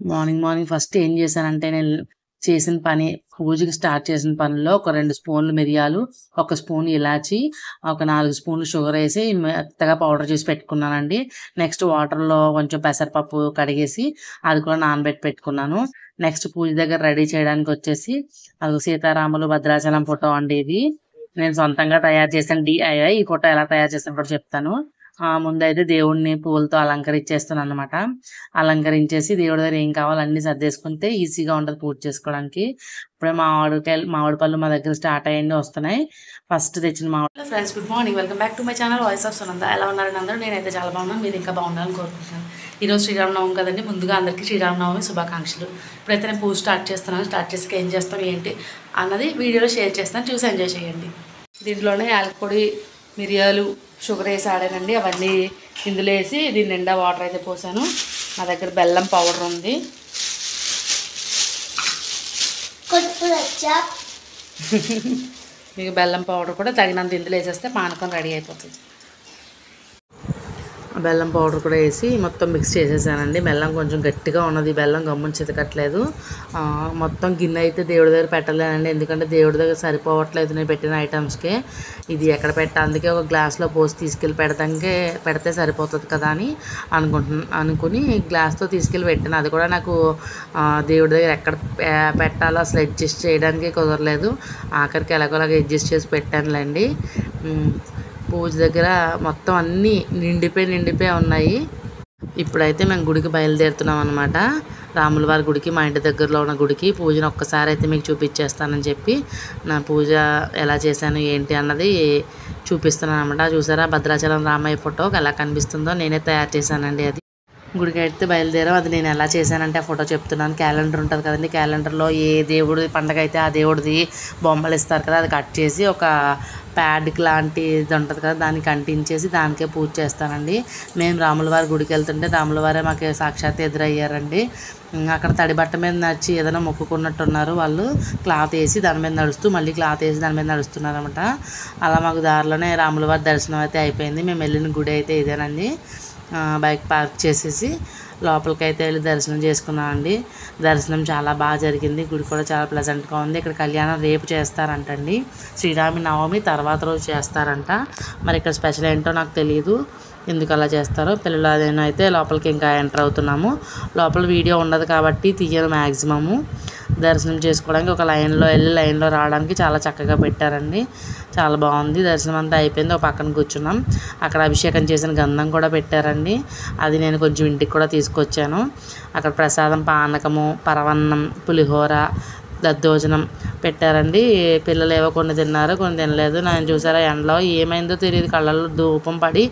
Morning morning first ఏం చేశానంటే నేను చేసిన పని పూజకి స్టార్ట్ చేసిన పనిలో ఒక రెండు స్పూన్లు మిరియాలు ఒక స్పూన్ ఇలాచి ఒక నాలుగు స్పూన్లు షుగర్ వేసి మెత్తగా పౌడర్ చేసి పెట్టుకున్నానండి నెక్స్ట్ వాటర్లో కొంచెం పెసరపప్పు కడిగేసి అది కూడా నానబెట్టి పెట్టుకున్నాను నెక్స్ట్ పూజ దగ్గర రెడీ చేయడానికి వచ్చేసి అది సీతారాములు భద్రాచలం ఫోటో అండి ఇది నేను సొంతంగా తయారు చేశాను డిఐఐ ఈ ఫోటో ఎలా తయారు చేస్తాను కూడా చెప్తాను ఆ ముందైతే దేవుడిని పూలతో అలంకరించేస్తాను అనమాట అలంకరించేసి దేవుడి దగ్గర ఏం కావాలో అన్ని సర్దేసుకుంటే ఈజీగా ఉంటుంది పూజ చేసుకోవడానికి ఇప్పుడే మామిడికాయలు మామిడి పళ్ళు మా దగ్గర స్టార్ట్ అయ్యండి వస్తున్నాయి ఫస్ట్ తెచ్చిన మామిడి hello friends good morning welcome back to my channel voice of Sunanda ఎలా ఉన్నారని అందరూ నేనైతే చాలా బాగున్నాను మీరు ఇంకా బాగుండాలని కోరుకుంటున్నాను ఈరోజు శ్రీరామనవమి కదండి ముందుగా అందరికీ శ్రీరామనవమి శుభాకాంక్షలు ఇప్పుడైతే నేను పూజ స్టార్ట్ చేస్తున్నాను స్టార్ట్ చేసి ఏం చేస్తాం ఏంటి అన్నది వీడియోలో షేర్ చేస్తాను చూసి ఎంజాయ్ చేయండి దీంట్లోనే యాలకుపొడి మిరియాలు షుగర్ వేసి ఆడానండి అవన్నీ ఇందులో వేసి దీని నిండా వాటర్ అయితే పోసాను నా దగ్గర బెల్లం పౌడర్ ఉంది మీకు బెల్లం పౌడర్ కూడా తగినంత ఇందులో వేసేస్తే పానకం రెడీ అయిపోతుంది బెల్లం పౌడర్ కూడా వేసి మొత్తం మిక్స్ చేసేసానండి బెల్లం కొంచెం గట్టిగా ఉన్నది బెల్లం గమ్ముని చితకట్లేదు ఆ, మొత్తం గిన్నె అయితే దేవుడి దగ్గర పెట్టలేనండి ఎందుకంటే దేవుడి దగ్గర సరిపోవట్లేదు నేను పెట్టిన ఐటమ్స్కే ఇది ఎక్కడ పెట్ట అందుకే ఒక గ్లాస్లో పోసి తీసుకెళ్ళి పెడతానికే పెడితే సరిపోతుంది కదా అని అనుకుంటున్నా అనుకుని గ్లాస్తో తీసుకెళ్ళి పెట్టాను అది కూడా నాకు ఆ, దేవుడి దగ్గర ఎక్కడ పె- పెట్టాలో అసలు అడ్జస్ట్ చేయడానికి కుదరలేదు ఆఖరికి ఎలాగోలాగా అడ్జస్ట్ చేసి పెట్టానులేండి ఉమ్, పూజ దగ్గర మొత్తం అన్నీ నిండిపోయి నిండిపోయి ఉన్నాయి ఇప్పుడైతే మేము గుడికి బయలుదేరుతున్నాం అనమాట రాముల వారి గుడికి మా ఇంటి దగ్గరలో ఉన్న గుడికి పూజను ఒక్కసారి అయితే మీకు చూపించేస్తానని చెప్పి నా పూజ ఎలా చేశాను ఏంటి అన్నది చూపిస్తున్నాను అనమాట చూసారా భద్రాచలం రామయ్య ఫోటో ఎలా కనిపిస్తుందో నేనే తయారు చేశానండి అది గుడికి అయితే బయలుదేరాం అది నేను ఎలా చేశానంటే ఆ ఫోటో చెప్తున్నాను క్యాలెండర్ ఉంటుంది కదండి క్యాలెండర్లో ఏ దేవుడి పండగ అయితే ఆ దేవుడిది బొమ్మలు ఇస్తారు కదా అది కట్ చేసి ఒక ప్యాడ్కి లాంటిది ఉంటుంది కదా దానికి అంటించేసి దానికే పూజ చేస్తానండి మేము రాముల వారి గుడికి వెళ్తుంటే రాముల వారే మాకు సాక్షాత్ ఎదురయ్యారండి ఉమ్, అక్కడ తడి బట్ట మీద నడిచి ఏదైనా మొక్కుకున్నట్టున్నారు వాళ్ళు క్లాత్ వేసి దాని మీద నడుస్తూ మళ్ళీ క్లాత్ వేసి దాని మీద నడుస్తున్నారు అనమాట అలా మాకు దారిలోనే రాముల వారి దర్శనం అయితే అయిపోయింది మేము వెళ్ళిన గుడి అయితే ఇదేనండి ఆ, బైక్ పార్క్ చేసేసి లోపలికి అయితే వెళ్ళి దర్శనం చేసుకున్నామండి దర్శనం చాలా బాగా జరిగింది గుడి కూడా చాలా ప్లెజెంట్గా ఉంది ఇక్కడ కళ్యాణం రేపు చేస్తారంటండి శ్రీరామి నవమి తర్వాత రోజు చేస్తారంట మరి ఇక్కడ స్పెషల్ ఏంటో నాకు తెలియదు ఎందుకు అలా చేస్తారో పిల్లలు అదేనో అయితే లోపలికి ఇంకా ఎంటర్ అవుతున్నాము లోపల వీడియో ఉండదు కాబట్టి తీయను మ్యాక్సిమము దర్శనం చేసుకోవడానికి ఒక లైన్లో వెళ్ళి లైన్లో రావడానికి చాలా చక్కగా పెట్టారండి చాలా బాగుంది దర్శనం అంతా అయిపోయింది ఒక పక్కన కూర్చున్నాం అక్కడ అభిషేకం చేసిన గంధం కూడా పెట్టారండి అది నేను కొంచెం ఇంటికి కూడా తీసుకొచ్చాను అక్కడ ప్రసాదం పానకము పరవన్నం పులిహోర దద్దోజనం పెట్టారండి పిల్లలు ఏవో కొన్ని తిన్నారు కొన్ని తినలేదు నేను చూసారా ఎండలో ఏమైందో తెలియదు కళ్ళల్లో ధూపం పడి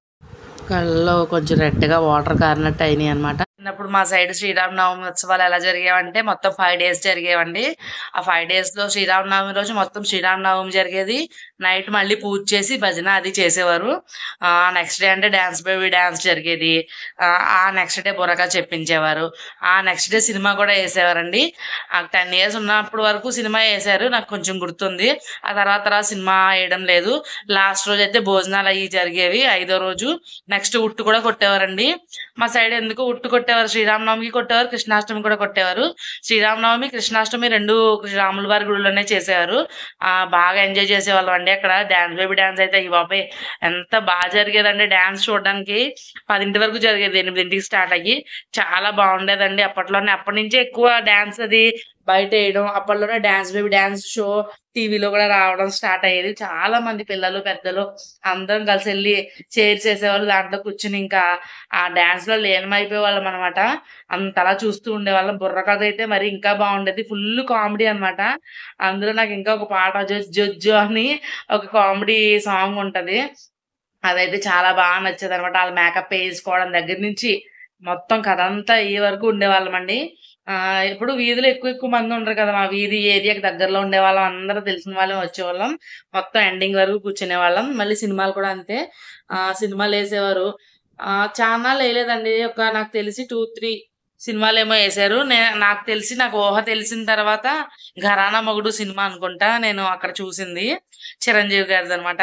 కళ్ళలో కొంచెం రెడ్గా వాటర్ కారినట్టు అయినాయి అనమాట చిన్నప్పుడు మా సైడ్ శ్రీరామనవమి ఉత్సవాలు ఎలా జరిగేవంటే మొత్తం ఫైవ్ డేస్ జరిగేవండి ఆ ఫైవ్ డేస్ లో శ్రీరామనవమి రోజు మొత్తం శ్రీరామనవమి జరిగేది నైట్ మళ్ళీ పూజ చేసి భజన అది చేసేవారు ఆ నెక్స్ట్ డే అంటే డాన్స్ బేబీ డాన్స్ జరిగేది ఆ, ఆ నెక్స్ట్ డే బుర్రగా చెప్పించేవారు ఆ నెక్స్ట్ డే సినిమా కూడా వేసేవారండి ఆ టెన్ ఇయర్స్ ఉన్నప్పుడు వరకు సినిమా వేసారు నాకు కొంచెం గుర్తుంది ఆ తర్వాత తర్వాత సినిమా వేయడం లేదు లాస్ట్ రోజు అయితే భోజనాలు అవి జరిగేవి ఐదో రోజు నెక్స్ట్ ఉట్టు కూడా కొట్టేవారండి మా సైడ్ ఎందుకు ఉట్టు కొట్టేవారు శ్రీరామనవమికి కొట్టేవారు కృష్ణాష్టమి కూడా కొట్టేవారు శ్రీరామనవమి కృష్ణాష్టమి రెండు రాముల వారి గుడిలోనే చేసేవారు ఆ బాగా ఎంజాయ్ చేసేవాళ్ళం అండి అక్కడ డాన్స్ బేబీ డాన్స్ అయితే ఈ బాబాయ్ ఎంత బాగా జరిగేదండి డాన్స్ చూడడానికి పదింటి వరకు జరిగేది ఎనిమిదింటికి స్టార్ట్ అయ్యి చాలా బాగుండేదండి అప్పట్లోనే అప్పటి నుంచే ఎక్కువ డాన్స్ అది బయట వేయడం అప్పట్లోనే డాన్స్ బేబీ డాన్స్ షో టీవీలో కూడా రావడం స్టార్ట్ అయ్యేది చాలా మంది పిల్లలు పెద్దలు అందరం కలిసి వెళ్ళి చైర్స్ వేసేవాళ్ళు దాంట్లో కూర్చుని ఇంకా ఆ డాన్స్ లో లీనమైపోయే వాళ్ళం అనమాట అంతలా చూస్తూ ఉండేవాళ్ళం బుర్ర కథ అయితే మరి ఇంకా బాగుండేది ఫుల్ కామెడీ అన్నమాట అందులో నాకు ఇంకా ఒక పాట జొజ్జు జొజ్జు అని ఒక కామెడీ సాంగ్ ఉంటది అదైతే చాలా బాగా నచ్చేది అనమాట వాళ్ళ మేకప్ వేసుకోవడం దగ్గర నుంచి మొత్తం కథ అంతా ఈ వరకు ఉండేవాళ్ళం అండి ఆ ఇప్పుడు వీధిలో ఎక్కువ ఎక్కువ మంది ఉండరు కదా మా వీధి ఏరియాకి దగ్గరలో ఉండేవాళ్ళం అందరూ తెలిసిన వాళ్ళం వచ్చేవాళ్ళం మొత్తం ఎండింగ్ వరకు కూర్చునే వాళ్ళం మళ్ళీ సినిమాలు కూడా అంతే ఆ సినిమాలు వేసేవారు ఆ చాలా వేయలేదండి ఒక నాకు తెలిసి టూ త్రీ సినిమాలు ఏమో వేసారు నే- నాకు తెలిసి నాకు ఊహ తెలిసిన తర్వాత ఘరానా మొగుడు సినిమా అనుకుంటా నేను అక్కడ చూసింది చిరంజీవి గారిది అనమాట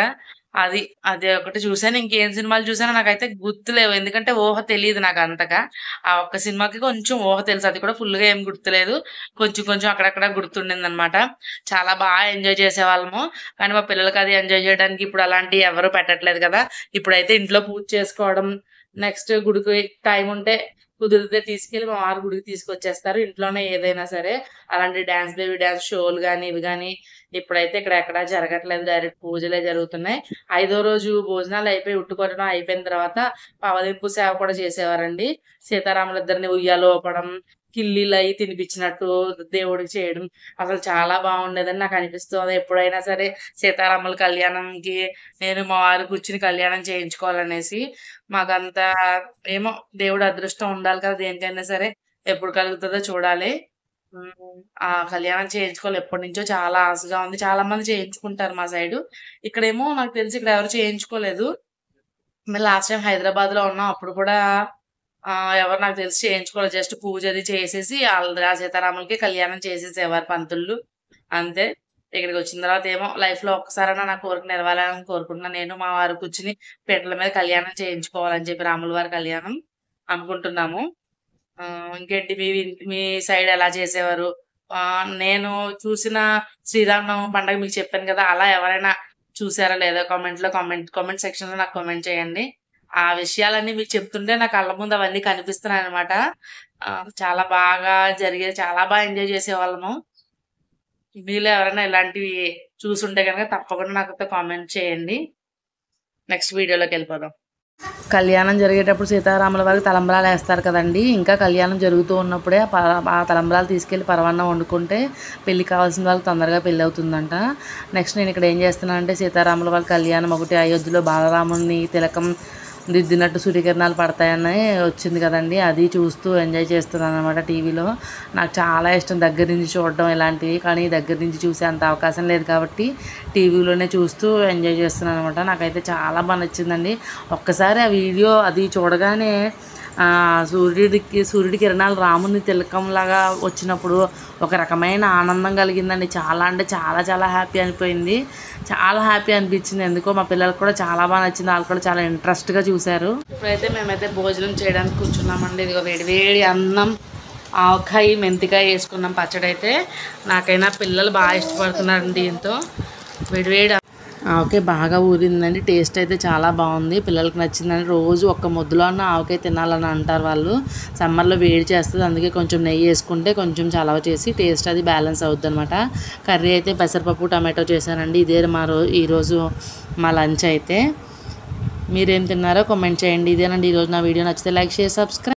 అది అది ఒకటి చూసాను. ఇంకేం సినిమాలు చూసానో నాకైతే గుర్తులేవు. ఎందుకంటే ఊహ తెలీదు నాకు అంతగా. ఆ ఒక్క సినిమాకి కొంచెం ఊహ తెలుసు. అది కూడా ఫుల్‌గా ఏం గుర్తులేదు. కొంచెం కొంచెం అక్కడక్కడ గుర్తుండిందనమాట. చాలా బా ఎంజాయ్ చేసేవాళ్ళము. కానీ మా పిల్లలకి అది ఎంజాయ్ చేయడానికి ఇప్పుడు అలాంటియి ఎవరు పెట్టట్లేదు కదా! ఇప్పుడైతే ఇంట్లో పూజ చేసుకోవడం, నెక్స్ట్ గుడికి టైం ఉంటే కుదిరితే తీసుకెళ్ళి మా వారు గుడికి తీసుకొచ్చేస్తారు. ఇంట్లోనే ఏదైనా సరే. అలాంటి డాన్స్ బేబీ డాన్స్ షోలు గాని, ఇవి గాని ఇప్పుడైతే ఇక్కడ ఎక్కడా జరగట్లేదు. డైరెక్ట్ పూజలే జరుగుతున్నాయి. ఐదో రోజు భోజనాలయిపోయి ఉట్టు కొట్టడం అయిపోయిన తర్వాత పవదింపు సేవ కూడా చేసేవారండి. సీతారాములిద్దరిని ఉయ్యాల ఊపడం, కిల్లీలయి తినిపించినట్టు దేవుడికి చేయడం. అసలు చాలా బాగుండేదని నాకు అనిపిస్తోంది. ఎప్పుడైనా సరే సీతారాముల కళ్యాణంకి నేను మా వారు కూర్చొని కళ్యాణం చేయించుకోవాలనేసి. మాకంత ఏమో దేవుడి అదృష్టం ఉండాలి కదా! దేనికైనా సరే. ఎప్పుడు కలుగుతదో చూడాలి. హ్మ్. ఆ కళ్యాణం చేయించుకోవాలి ఎప్పటినుంచో చాలా ఆశగా ఉంది. చాలా మంది చేయించుకుంటారు మా సైడు. ఇక్కడేమో నాకు తెలిసి ఇక్కడ ఎవరు చేయించుకోలేదు. మేము లాస్ట్ టైమ్ హైదరాబాద్‌లో ఉన్నాం. అప్పుడు కూడా ఆహ్, ఎవరు నాకు తెలిసి చేయించుకోలేదు. జస్ట్ పూజ అది చేసేసి ఆళ్ళ ఆ సీతారాములకి కళ్యాణం చేసేసేవారు పంతులు. అంతే. ఇక్కడికొచ్చిన తర్వాత ఏమో లైఫ్‌లో ఒక్కసారైనా నా కోరిక నెరవేరాలని కోరుకుంటున్నాను. నేను మా వారు కూర్చొని పీటల మీద కళ్యాణం చేయించుకోవాలని చెప్పి రాముల వారి కళ్యాణం అనుకుంటున్నాము. ఆహ్, ఇంకేంటి మీ మీ సైడ్ ఎలా చేసేవారు? ఆహ్, నేను చూసిన శ్రీరామనవమి పండగ మీకు చెప్పాను కదా! అలా ఎవరైనా చూసారా లేదా కామెంట్‌లో కామెంట్ కామెంట్ సెక్షన్‌లో నాకు కామెంట్ చేయండి. ఆ విషయాలన్నీ మీకు చెప్తుంటే నా కళ్ళ ముందు అవన్నీ కనిపిస్తున్నాయన్నమాట. ఆహ్, చాలా బాగా జరిగేది. చాలా బా ఎంజాయ్ చేసేవాళ్ళము. మీలో ఎవరైనా ఇలాంటివి చూసుంటే గనక తప్పకుండా నాకైతే కామెంట్ చేయండి. నెక్స్ట్ వీడియోలోకెళ్ళిపోదాం. కళ్యాణం జరిగేటప్పుడు సీతారాముల వారికి తలంబ్రాలేస్తారు కదండీ! ఇంకా కళ్యాణం జరుగుతూ ఉన్నప్పుడే ఆ ప ఆ తలంబ్రాలు తీసుకెళ్ళి పరమాన్నం వండుకుంటే పెళ్లి కావాల్సిన వాళ్ళకి తొందరగా పెళ్లవుతుందంట. నెక్స్ట్ నేను ఇక్కడ ఏం చేస్తున్నానంటే సీతారాముల వారి కళ్యాణం ఒకటి అయోధ్యలో బాలరాముడిని తిలకం దిద్దినట్టు సూర్యకిరణాలు పడతాయని వచ్చింది కదండీ! అది చూస్తూ ఎంజాయ్ చేస్తున్నాననమాట టీవీలో. నాకు చాలా ఇష్టం దగ్గర నుంచి చూడడం ఇలాంటివి. కానీ దగ్గర నుంచి చూసే అంత అవకాశం లేదు కాబట్టి టీవీలోనే చూస్తూ ఎంజాయ్ చేస్తున్నాననమాట. నాకైతే చాలా బా నచ్చిందండి. ఒక్కసారి ఆ వీడియో అది చూడగానే ఆహ్, సూర్యుడికి సూర్యుడి కిరణాలు రాముని తిలకంలాగా వచ్చినప్పుడు ఒక రకమైన ఆనందం కలిగిందండి. చాలా అంటే చాలా చాలా హ్యాపీ అనిపోయింది. చాలా హ్యాపీ అనిపించింది. ఎందుకో మా పిల్లలకి కూడా చాలా బా నచ్చింది. ఆళ్ళు కూడా చాలా ఇంట్రెస్ట్‌గా చూసారు. ఇప్పుడైతే మేమైతే భోజనం చేయడానికి కూర్చున్నామండి. ఇదిగో వేడి వేడి అన్నం, ఆవకాయ, మెంతికాయ ఏసుకున్నాం పచ్చడైతే. నాకైనా పిల్లలు బా ఇష్టపడుతున్నారండి దీంతో. వేడి వేడి ఆవకాయ బాగా ఊరిందండి. టేస్ట్ అయితే చాలా బావుంది. పిల్లలకి నచ్చిందని రోజు ఒక్క ముద్దలో అన్నా ఆవకాయ తినాలని అంటారు వాళ్ళు. సమ్మర్‌లో వేడి చేస్తది. అందుకే కొంచెం నెయ్యి ఏసుకుంటే కొంచెం చలవ చేసి టేస్ట్ అది బ్యాలెన్స్ అవుద్దనమాట. కర్రీ అయితే పెసరపప్పు, టమాటో చేశానండి. ఇదే మా రో ఈరోజు మా లంచ్ అయితే. మీరేం తిన్నారో కామెంట్ చేయండి. ఇదేనండి ఈరోజు నా వీడియో నచ్చితే లైక్, షేర్, సబ్స్క్రైబ్